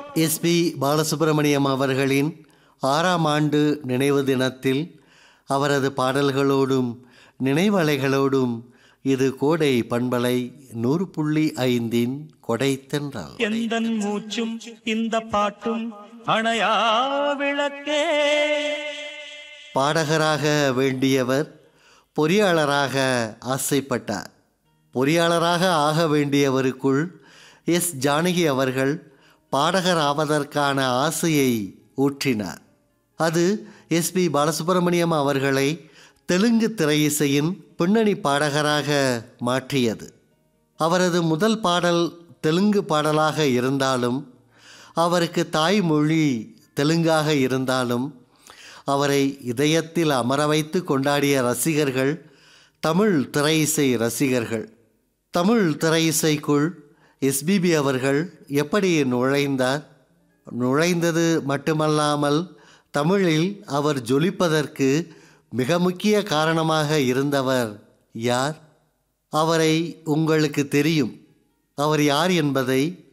SP Balasubramaniam அவர்களின் ஆறாம் ஆண்டு நினைவு தினத்தில் அவரது பாடல்களோடும் நினைவலைகளோடும் இது கோடை பண்பலை நூறு புள்ளி ஐந்தின் கொடை தென்றல் எந்தன் மூச்சும் இந்த பாட்டும் அணையா விளக்கே பாடகராக வேண்டியவர் பொறியாளராக ஆசைப்பட்டார் பொறியாளராக ஆக வேண்டியவருக்குள் எஸ் ஜானகி அவர்கள் பாடகர் ஆவதற்கான ஆசையை ஊற்றினார் அது எஸ்பி பாலசுப்ரமணியம் அவர்களை தெலுங்கு திரையிசையின் பின்னணி பாடகராக மாற்றியது அவரது முதல் பாடல் தெலுங்கு பாடலாக இருந்தாலும் அவருக்கு தாய்மொழி தெலுங்காக இருந்தாலும் அவரை இதயத்தில் அமர வைத்து கொண்டாடிய ரசிகர்கள் தமிழ் திரையிசை ரசிகர்கள் தமிழ் திரையிசைக்குள் எஸ்பிபி அவர்கள் எப்படி நுழைந்தார் நுழைந்தது மட்டுமல்லாமல் தமிழில் அவர் ஜொலிப்பதற்கு மிக முக்கிய காரணமாக இருந்தவர் யார் அவரை உங்களுக்கு தெரியும் அவர் யார் என்பதை